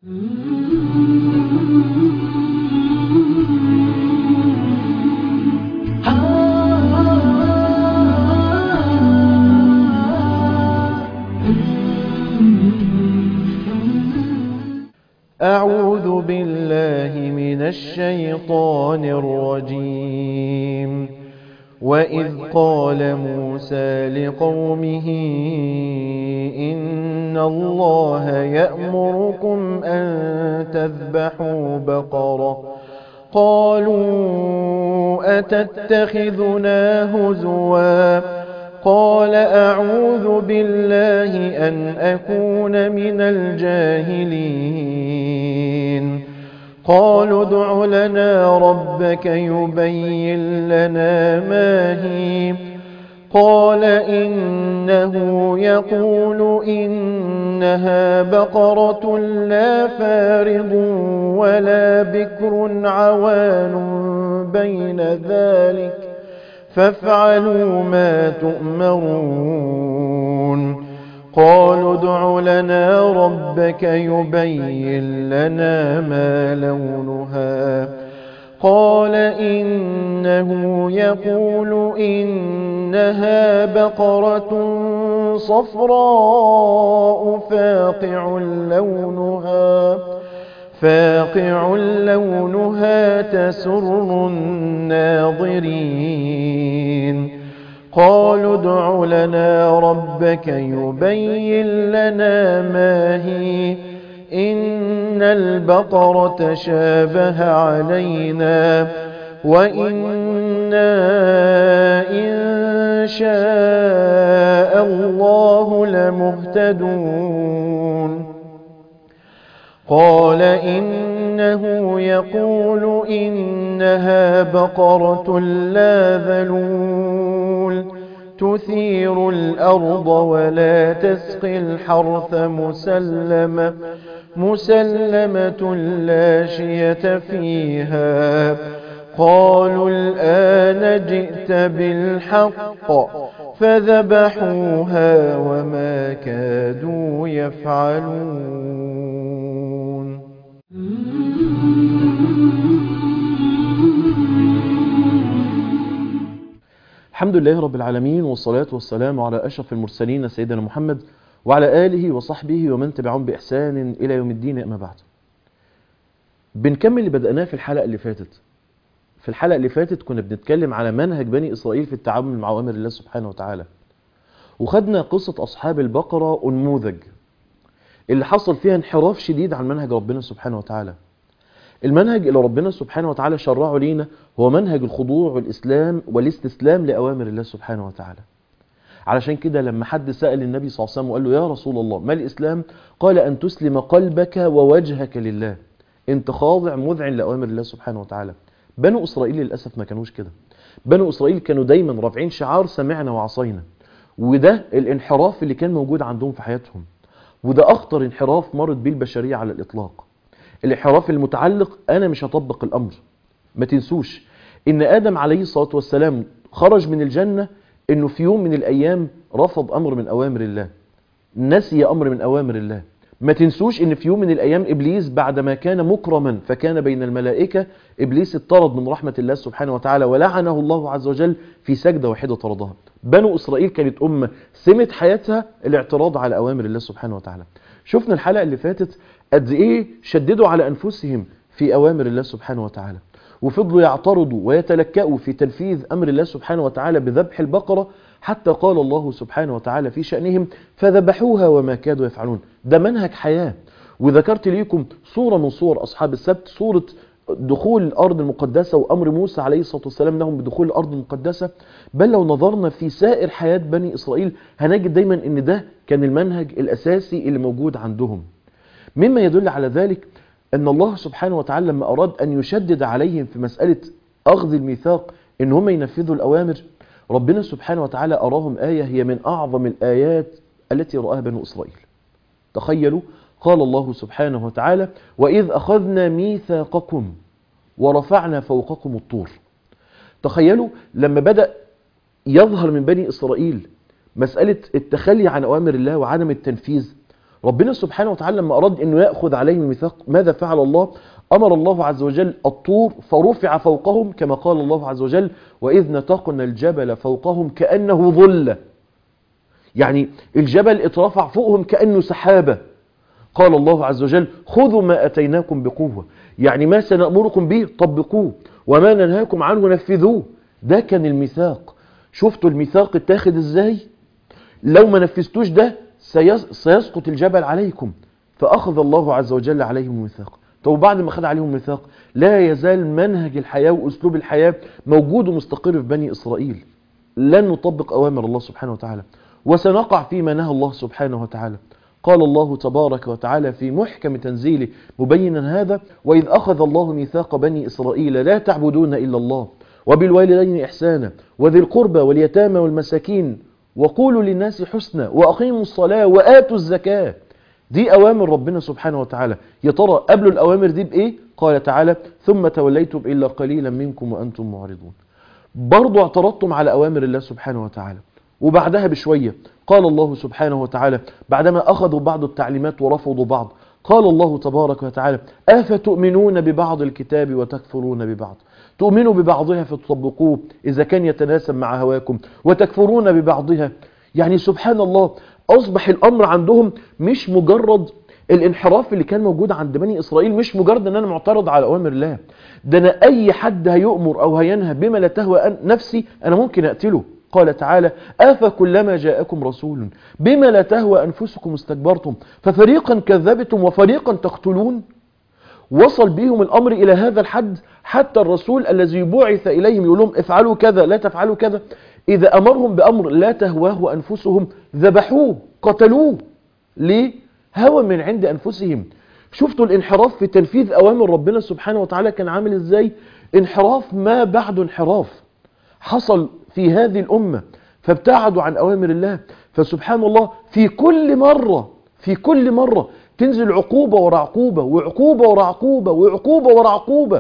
أعوذ بالله من الشيطان الرجيم وإذ قال موسى لقومه إن الله يأمركم أن تذبحوا بقرة قالوا أتتخذنا هزوا قال أعوذ بالله أن أكون من الجاهلين قالوا ادع لنا ربك يبين لنا ما هي قال إنه يقول إنها بقرة لا فارض ولا بكر عوان بين ذلك فافعلوا ما تؤمرون قالوا ادع لنا ربك يبين لنا ما لونها قال إنه يقول إنها بقرة صفراء فاقع لونها فاقع لونها تسر الناظرين قالوا ادع لنا ربك يبين لنا ما هي إن البقرة شابه علينا وإنا إن شاء الله لمهتدون قال إنه يقول إنها بقرة لا ذلول تثير الأرض ولا تسقي الحرث مسلمة مسلمة لا شية فيها قالوا الآن جئت بالحق فذبحوها وما كادوا يفعلون الحمد لله رب العالمين والصلاة والسلام على أشرف المرسلين سيدنا محمد وعلى آله وصحبه ومن تبعهم بإحسان إلى يوم الدين أما بعد بنكمل اللي بدأناه في الحلقة اللي فاتت في الحلقة اللي فاتت كنا بنتكلم على منهج بني إسرائيل في التعامل مع أوامر الله سبحانه وتعالى وخدنا قصة أصحاب البقرة أنموذج اللي حصل فيها انحراف شديد عن منهج ربنا سبحانه وتعالى المنهج اللي ربنا سبحانه وتعالى شرعه لينا هو منهج الخضوع والإسلام والاستسلام لأوامر الله سبحانه وتعالى علشان كده لما حد سأل النبي صلى الله عليه وسلم وقال له يا رسول الله ما الإسلام قال أن تسلم قلبك ووجهك لله انت خاضع مذعن لأوامر الله سبحانه وتعالى بنو إسرائيل للأسف ما كانوش كده بنو إسرائيل كانوا دايما رافعين شعار سمعنا وعصينا وده الانحراف اللي كان موجود عندهم في حياتهم وده أخطر انحراف مرت بيه البشرية على الإطلاق الانحراف المتعلق أنا مش هطبق الأمر ما تنسوش إن آدم عليه الصلاة والسلام خرج من الجنة إنه في يوم من الأيام رفض أمر من أوامر الله نسي أمر من أوامر الله ما تنسوش ان في يوم من الايام ابليس بعدما كان مكرما فكان بين الملائكة ابليس اطرد من رحمة الله سبحانه وتعالى ولعنه الله عز وجل في سجدة واحدة طردها بنو اسرائيل كانت امة سمت حياتها الاعتراض على اوامر الله سبحانه وتعالى شفنا الحلقة اللي فاتت قد ايه شددوا على انفسهم في اوامر الله سبحانه وتعالى وفضلوا يعترضوا ويتلكأوا في تنفيذ امر الله سبحانه وتعالى بذبح البقرة حتى قال الله سبحانه وتعالى في شأنهم فذبحوها وما كادوا يفعلون ده منهج حياة وذكرت ليكم صورة من صور أصحاب السبت صورة دخول الأرض المقدسة وأمر موسى عليه الصلاة والسلام لهم بدخول الأرض المقدسة بل لو نظرنا في سائر حياة بني إسرائيل هنجد دايما أن ده كان المنهج الأساسي اللي موجود عندهم مما يدل على ذلك أن الله سبحانه وتعالى لما أراد أن يشدد عليهم في مسألة أخذ الميثاق أن هم ينفذوا الأوامر ربنا سبحانه وتعالى أراهم آية هي من أعظم الآيات التي رآها بنو إسرائيل تخيلوا قال الله سبحانه وتعالى وإذ أخذنا ميثاقكم ورفعنا فوقكم الطور تخيلوا لما بدأ يظهر من بني إسرائيل مسألة التخلي عن أوامر الله وعدم التنفيذ ربنا سبحانه وتعالى لما أراد أنه يأخذ عليهم الميثاق ماذا فعل الله أمر الله عز وجل الطور فرفع فوقهم كما قال الله عز وجل وإذ نتقنا الجبل فوقهم كأنه ظل يعني الجبل اترفع فوقهم كأنه سحابة قال الله عز وجل خذوا ما أتيناكم بقوة يعني ما سنأمركم به طبقوه وما ننهاكم عنه نفذوه ده كان الميثاق شفتوا الميثاق اتاخد ازاي لو ما نفذتوش ده سيس- سيسقط الجبل عليكم فأخذ الله عز وجل عليهم الميثاق طب بعد ما خد عليهم الميثاق لا يزال منهج الحياة وأسلوب الحياة موجود ومستقر في بني إسرائيل لن نطبق أوامر الله سبحانه وتعالى وسنقع فيما نهى الله سبحانه وتعالى قال الله تبارك وتعالى في محكم تنزيله مبينا هذا وإذ أخذ الله ميثاق بني إسرائيل لا تعبدون إلا الله وبالوالدين إحسانا وذي القربى واليتامى والمساكين وقولوا للناس حسنا وأقيموا الصلاة وآتوا الزكاة دي أوامر ربنا سبحانه وتعالى يا ترى قبل الأوامر دي بإيه؟ قال تعالى ثم توليتم إلا قليلا منكم وأنتم معرضون برضو اعترضتم على أوامر الله سبحانه وتعالى وبعدها بشوية قال الله سبحانه وتعالى بعدما أخذوا بعض التعليمات ورفضوا بعض قال الله تبارك وتعالى أفتؤمنون ببعض الكتاب وتكفرون ببعض تؤمنوا ببعضها فتطبقوه إذا كان يتناسب مع هواكم وتكفرون ببعضها يعني سبحان الله أصبح الأمر عندهم مش مجرد الانحراف اللي كان موجود عند بني إسرائيل مش مجرد أن أنا معترض على أوامر الله ده أنا أي حد هيؤمر أو هينهى بما لا تهوى أن- نفسي أنا ممكن أقتله قال تعالى أفكلما جاءكم رسول بما لا تهوى أنفسكم استكبرتم ففريقا كذبتم وفريقا تقتلون وصل بهم الأمر إلى هذا الحد حتى الرسول الذي بعث إليهم يقول لهم افعلوا كذا لا تفعلوا كذا إذا أمرهم بأمر لا تهواه أنفسهم ذبحوه قتلوه ليه؟ هوى من عند أنفسهم شفتوا الانحراف في تنفيذ أوامر ربنا سبحانه وتعالى كان عامل إزاي؟ انحراف ما بعد انحراف حصل في هذه الأمة فابتعدوا عن أوامر الله فسبحان الله في كل مرة في كل مرة تنزل عقوبة ورا عقوبة وعقوبة ورا عقوبة وعقوبة ورا عقوبة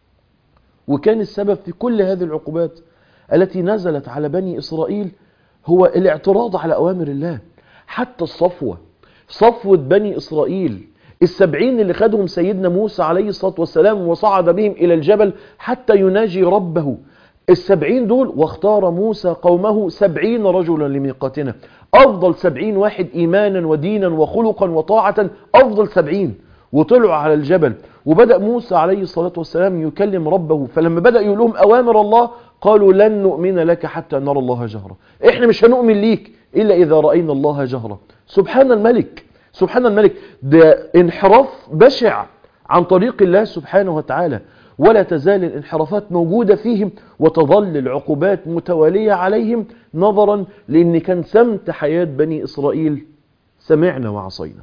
وكان السبب في كل هذه العقوبات التي نزلت على بني إسرائيل هو الاعتراض على أوامر الله حتى الصفوة صفوة بني إسرائيل السبعين اللي خدهم سيدنا موسى عليه الصلاة والسلام وصعد بهم إلى الجبل حتى يناجي ربه السبعين دول واختار موسى قومه سبعين رجلا لميقاتنا أفضل سبعين واحد إيمانا ودينا وخلقا وطاعة أفضل سبعين وطلعوا على الجبل وبدأ موسى عليه الصلاة والسلام يكلم ربه فلما بدأ يقول لهم أوامر الله قالوا لن نؤمن لك حتى نرى الله جهرا احنا مش هنؤمن ليك إلا إذا رأينا الله جهرا سبحان الملك سبحان الملك ده انحراف بشع عن طريق الله سبحانه وتعالى ولا تزال الانحرافات موجودة فيهم وتظل العقوبات متوالية عليهم نظرا لأن كان سمت حياة بني إسرائيل سمعنا وعصينا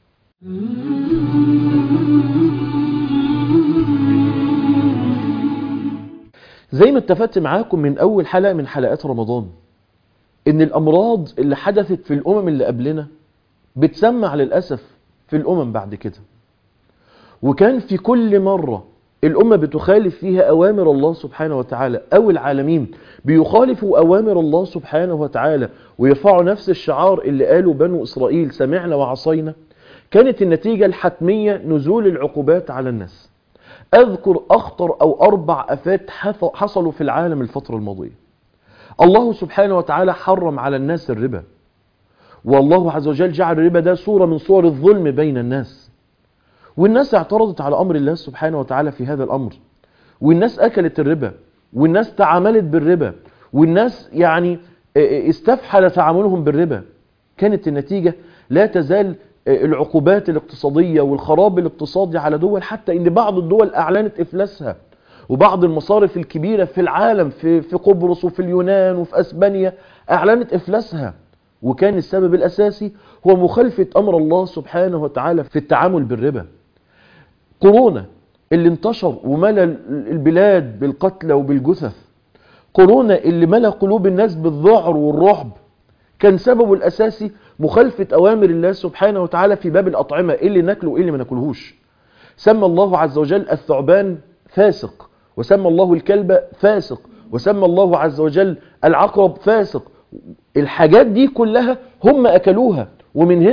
زي ما اتفقت معاكم من أول حلقة من حلقات رمضان إن الأمراض اللي حدثت في الأمم اللي قبلنا بتسمع للأسف في الأمم بعد كده وكان في كل مرة الأمة بتخالف فيها أوامر الله سبحانه وتعالى أو العالمين بيخالفوا أوامر الله سبحانه وتعالى ويرفعوا نفس الشعار اللي قالوا بنو إسرائيل سمعنا وعصينا كانت النتيجة الحتمية نزول العقوبات على الناس أذكر أخطر أو أربع أفات حصلوا في العالم الفترة الماضية الله سبحانه وتعالى حرم على الناس الربا والله عز وجل جعل الربا ده صورة من صور الظلم بين الناس والناس اعترضت على أمر الله سبحانه وتعالى في هذا الأمر والناس أكلت الربا والناس تعاملت بالربا والناس يعني استفحل تعاملهم بالربا كانت النتيجة لا تزال العقوبات الاقتصادية والخراب الاقتصادي على دول حتى ان بعض الدول اعلنت افلاسها وبعض المصارف الكبيرة في العالم في, في قبرص وفي اليونان وفي اسبانيا اعلنت افلاسها وكان السبب الاساسي هو مخالفة امر الله سبحانه وتعالى في التعامل بالربا كورونا اللي انتشر وملى البلاد بالقتلى وبالجثث كورونا اللي ملى قلوب الناس بالذعر والرعب كان سببه الاساسي مخالفة أوامر الله سبحانه وتعالى في باب الأطعمة إيه اللي ناكله وإيه اللي ما ناكلهوش سمى الله عز وجل الثعبان فاسق وسمى الله الكلب فاسق وسمى الله عز وجل العقرب فاسق الحاجات دي كلها هم أكلوها ومن هنا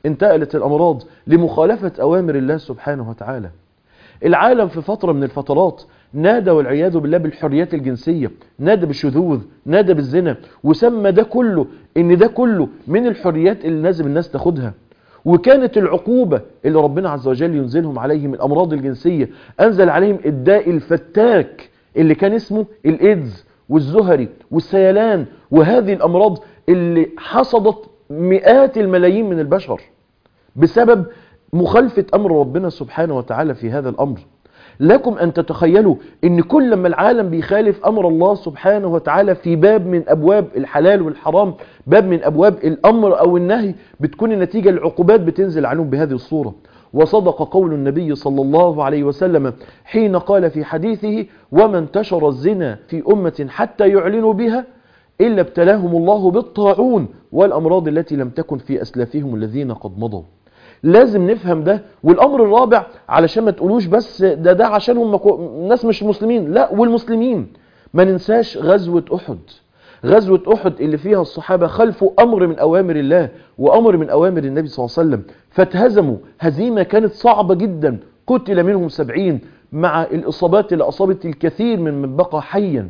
انتقلت الأمراض لمخالفة أوامر الله سبحانه وتعالى العالم في فترة من الفترات نادى والعياذ بالله بالحريات الجنسية نادى بالشذوذ نادى بالزنا وسمى ده كله ان ده كله من الحريات اللي لازم الناس تاخدها وكانت العقوبة اللي ربنا عز وجل ينزلهم عليهم الأمراض الجنسية أنزل عليهم الداء الفتاك اللي كان اسمه الإيدز والزهري والسيلان وهذه الأمراض اللي حصدت مئات الملايين من البشر بسبب مخالفة أمر ربنا سبحانه وتعالى في هذا الأمر لكم أن تتخيلوا أن كل ما العالم بيخالف أمر الله سبحانه وتعالى في باب من أبواب الحلال والحرام باب من أبواب الأمر أو النهي بتكون النتيجة العقوبات بتنزل عنهم بهذه الصورة وصدق قول النبي صلى الله عليه وسلم حين قال في حديثه وما انتشر الزنا في أمة حتى يعلنوا بها إلا ابتلاهم الله بالطاعون والأمراض التي لم تكن في أسلافهم الذين قد مضوا لازم نفهم ده والامر الرابع علشان ما تقولوش بس ده ده عشان هم ناس مش مسلمين لا والمسلمين ما ننساش غزوة احد غزوة احد اللي فيها الصحابة خلفوا امر من اوامر الله وامر من اوامر النبي صلى الله عليه وسلم فاتهزموا هزيمة كانت صعبة جدا قتل منهم سبعين مع الاصابات اللي اصابت الكثير من من بقى حيا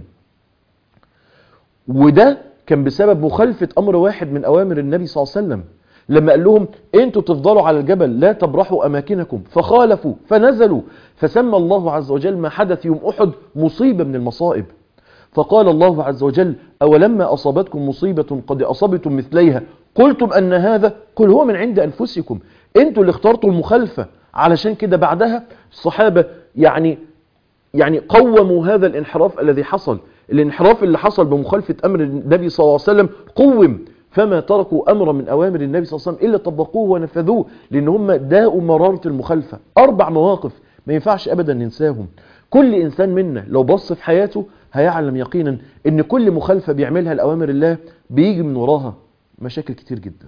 وده كان بسبب مخالفة امر واحد من اوامر النبي صلى الله عليه وسلم لما قال لهم انتوا تفضلوا على الجبل لا تبرحوا اماكنكم فخالفوا فنزلوا فسمى الله عز وجل ما حدث يوم احد مصيبة من المصائب فقال الله عز وجل اولما اصابتكم مصيبة قد اصبتم مثليها قلتم ان هذا قل هو من عند انفسكم انتوا اللي اخترتوا المخالفة علشان كده بعدها الصحابة يعني يعني قوموا هذا الانحراف الذي حصل الانحراف اللي حصل بمخالفة امر النبي صلى الله عليه وسلم قوم فما تركوا أمرا من أوامر النبي صلى الله عليه وسلم إلا طبقوه ونفذوه لأن هم داءوا مرارة المخالفة أربع مواقف ما ينفعش أبدا ننساهم كل إنسان منا لو بص في حياته هيعلم يقينا أن كل مخالفة بيعملها لأوامر الله بيجي من وراها مشاكل كتير جدا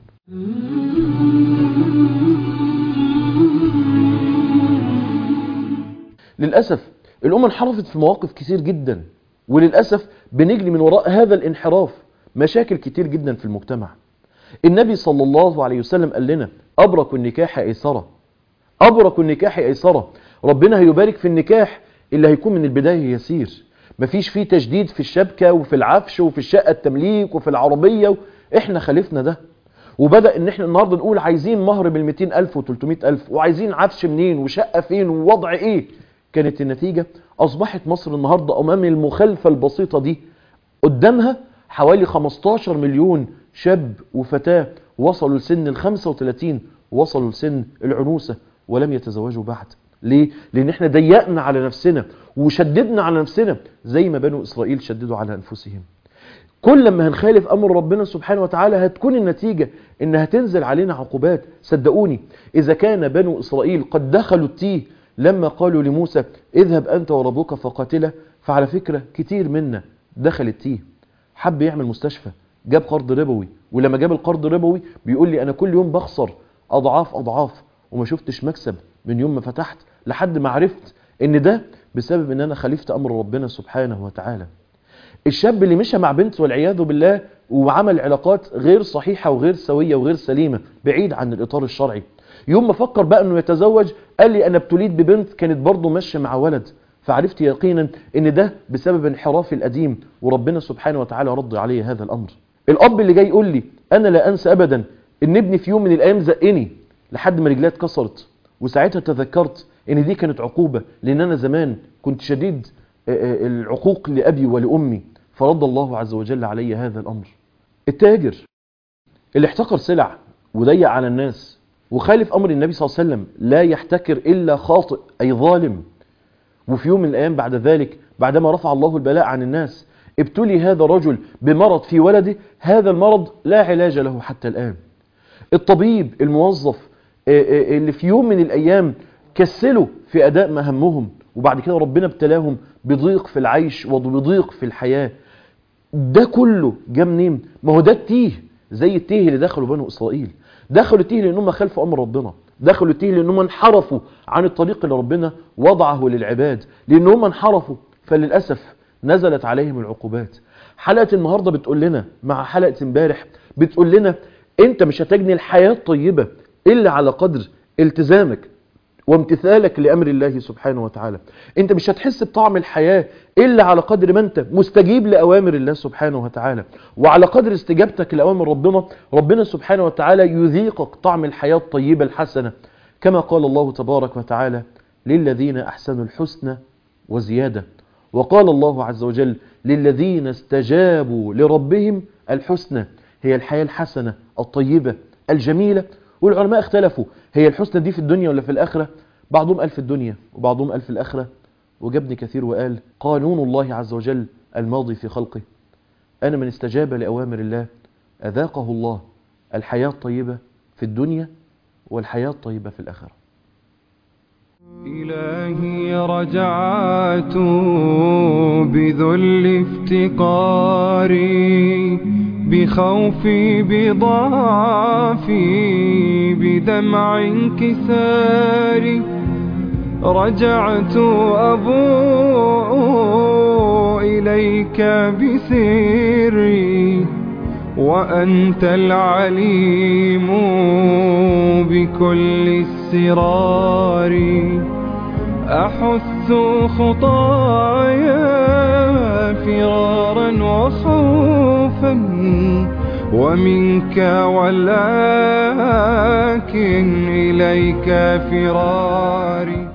للأسف الأمة انحرفت في مواقف كتير جدا وللأسف بنجري من وراء هذا الانحراف مشاكل كتير جدا في المجتمع النبي صلى الله عليه وسلم قال لنا أبرك النكاح أيسرة أبرك النكاح أيسرة ربنا هيبارك في النكاح اللي هيكون من البداية يسير مفيش فيه تجديد في الشبكة وفي العفش وفي الشقة التمليك وفي العربية و... احنا خالفنا ده وبدأ ان احنا النهاردة نقول عايزين مهر بال ألف و ألف وعايزين عفش منين وشقة فين ووضع ايه كانت النتيجة اصبحت مصر النهاردة امام المخالفة البسيطة دي قدامها حوالي 15 مليون شاب وفتاة وصلوا لسن ال 35 وصلوا لسن العنوسة ولم يتزوجوا بعد ليه؟ لأن احنا ضيقنا على نفسنا وشددنا على نفسنا زي ما بنو إسرائيل شددوا على أنفسهم كل ما هنخالف أمر ربنا سبحانه وتعالى هتكون النتيجة إن هتنزل علينا عقوبات صدقوني إذا كان بنو إسرائيل قد دخلوا التيه لما قالوا لموسى اذهب أنت وربك فقاتله فعلى فكرة كتير منا دخل التيه حب يعمل مستشفى جاب قرض ربوي ولما جاب القرض الربوي بيقول لي انا كل يوم بخسر اضعاف اضعاف وما شفتش مكسب من يوم ما فتحت لحد ما عرفت ان ده بسبب ان انا خالفت امر ربنا سبحانه وتعالى الشاب اللي مشى مع بنت والعياذ بالله وعمل علاقات غير صحيحة وغير سوية وغير سليمة بعيد عن الاطار الشرعي يوم ما فكر بقى انه يتزوج قال لي انا ابتليت ببنت كانت برضه ماشيه مع ولد فعرفت يقينا ان ده بسبب انحراف القديم وربنا سبحانه وتعالى رد عليه هذا الامر الاب اللي جاي يقول لي انا لا انسى ابدا ان ابني في يوم من الايام زقني لحد ما رجليه اتكسرت وساعتها تذكرت ان دي كانت عقوبة لان انا زمان كنت شديد العقوق لابي ولامي فرد الله عز وجل علي هذا الامر التاجر اللي احتقر سلع وضيق على الناس وخالف امر النبي صلى الله عليه وسلم لا يحتكر الا خاطئ اي ظالم وفي يوم من الأيام بعد ذلك بعدما رفع الله البلاء عن الناس ابتلي هذا الرجل بمرض في ولده هذا المرض لا علاج له حتى الآن الطبيب الموظف اللي في يوم من الأيام كسلوا في أداء مهمهم وبعد كده ربنا ابتلاهم بضيق في العيش وبضيق في الحياة ده كله جه منين ما هو ده التيه زي التيه اللي دخلوا بنو إسرائيل دخلوا التيه لأنهم خلفوا أمر ربنا دخلوا التيه لأنهم انحرفوا عن الطريق اللي ربنا وضعه للعباد لأنهم انحرفوا فللأسف نزلت عليهم العقوبات حلقة النهاردة بتقول لنا مع حلقة امبارح بتقول لنا انت مش هتجني الحياة الطيبة إلا على قدر التزامك وامتثالك لأمر الله سبحانه وتعالى انت مش هتحس بطعم الحياة إلا على قدر ما انت مستجيب لأوامر الله سبحانه وتعالى وعلى قدر استجابتك لأوامر ربنا ربنا سبحانه وتعالى يذيقك طعم الحياة الطيبة الحسنة كما قال الله تبارك وتعالى للذين أحسنوا الحسنى وزيادة وقال الله عز وجل للذين استجابوا لربهم الحسنى هي الحياة الحسنة الطيبة الجميلة والعلماء اختلفوا هي الحسنى دي في الدنيا ولا في الآخرة بعضهم قال في الدنيا وبعضهم قال في الآخرة وجابني كثير وقال قانون الله عز وجل الماضي في خلقه أنا من استجاب لأوامر الله أذاقه الله الحياة الطيبة في الدنيا والحياة الطيبة في الآخرة إلهي رجعت بذل افتقاري بخوفي بضعفي بدمع انكساري رجعت أبوء إليك بسري وأنت العليم بكل السرار أحث خطايا فرارا وخوفا ومنك ولكن إليك فراري